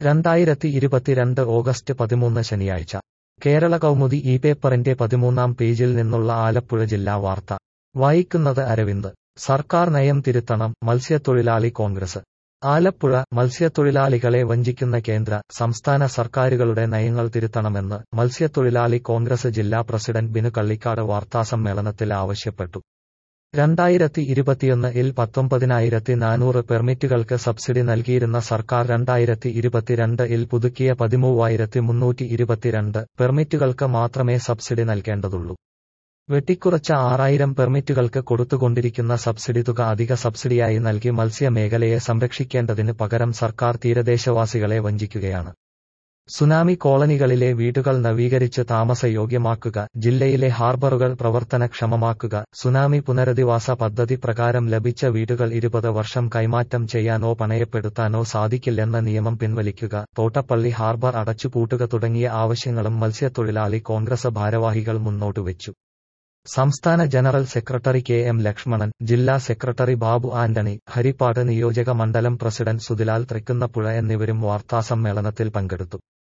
രണ്ടായിരത്തി ഇരുപത്തിരണ്ട് ഓഗസ്റ്റ് പതിമൂന്ന് ശനിയാഴ്ച കേരള കൗമുദി ഈ പേപ്പറിന്റെ പതിമൂന്നാം പേജിൽ നിന്നുള്ള ആലപ്പുഴ ജില്ലാ വാർത്ത വായിക്കുന്നത് അരവിന്ദ് സർക്കാർ നയം തിരുത്തണം മത്സ്യത്തൊഴിലാളി കോൺഗ്രസ് ആലപ്പുഴ മത്സ്യത്തൊഴിലാളികളെ വഞ്ചിക്കുന്ന കേന്ദ്ര സംസ്ഥാന സർക്കാരുകളുടെ നയങ്ങൾ തിരുത്തണമെന്ന് മത്സ്യത്തൊഴിലാളി കോൺഗ്രസ് ജില്ലാ പ്രസിഡന്റ് ബിനു കള്ളിക്കാട് വാർത്താസമ്മേളനത്തിൽ ആവശ്യപ്പെട്ടു രണ്ടായിരത്തി ഇരുപത്തിയൊന്ന് ഇൽ പത്തൊമ്പതിനായിരത്തി നാനൂറ് പെർമിറ്റുകൾക്ക് സബ്സിഡി നൽകിയിരുന്ന സർക്കാർ രണ്ടായിരത്തി ഇരുപത്തിരണ്ട് ഇൽ പുതുക്കിയ പതിമൂവായിരത്തി മുന്നൂറ്റി ഇരുപത്തിരണ്ട് പെർമിറ്റുകൾക്ക് മാത്രമേ സബ്സിഡി നൽകേണ്ടതുള്ളൂ വെട്ടിക്കുറച്ച ആറായിരം പെർമിറ്റുകൾക്ക് കൊടുത്തുകൊണ്ടിരിക്കുന്ന സബ്സിഡി തുക അധിക സബ്സിഡിയായി നൽകി മത്സ്യമേഖലയെ സംരക്ഷിക്കേണ്ടതിന് പകരം സർക്കാർ തീരദേശവാസികളെ വഞ്ചിക്കുകയാണ് സുനാമി കോളനികളിലെ വീടുകൾ നവീകരിച്ച് താമസയോഗ്യമാക്കുക ജില്ലയിലെ ഹാർബറുകൾ പ്രവർത്തനക്ഷമമാക്കുക സുനാമി പുനരധിവാസ പദ്ധതി പ്രകാരം ലഭിച്ച വീടുകൾ ഇരുപത് വർഷം കൈമാറ്റം ചെയ്യാനോ പണയപ്പെടുത്താനോ സാധിക്കില്ലെന്ന നിയമം പിൻവലിക്കുക തോട്ടപ്പള്ളി ഹാർബർ അടച്ചുപൂട്ടുക തുടങ്ങിയ ആവശ്യങ്ങളും മത്സ്യത്തൊഴിലാളി കോൺഗ്രസ് ഭാരവാഹികൾ മുന്നോട്ടുവച്ചു സംസ്ഥാന general secretary K M Lakshmanan ജില്ലാ സെക്രട്ടറി ബാബു ആന്റണി ഹരിപ്പാട് നിയോജക മണ്ഡലം പ്രസിഡന്റ് സുതിലാൽ തൃക്കുന്നപ്പുഴ എന്നിവരും വാർത്താസമ്മേളനത്തിൽ പങ്കെടുത്തു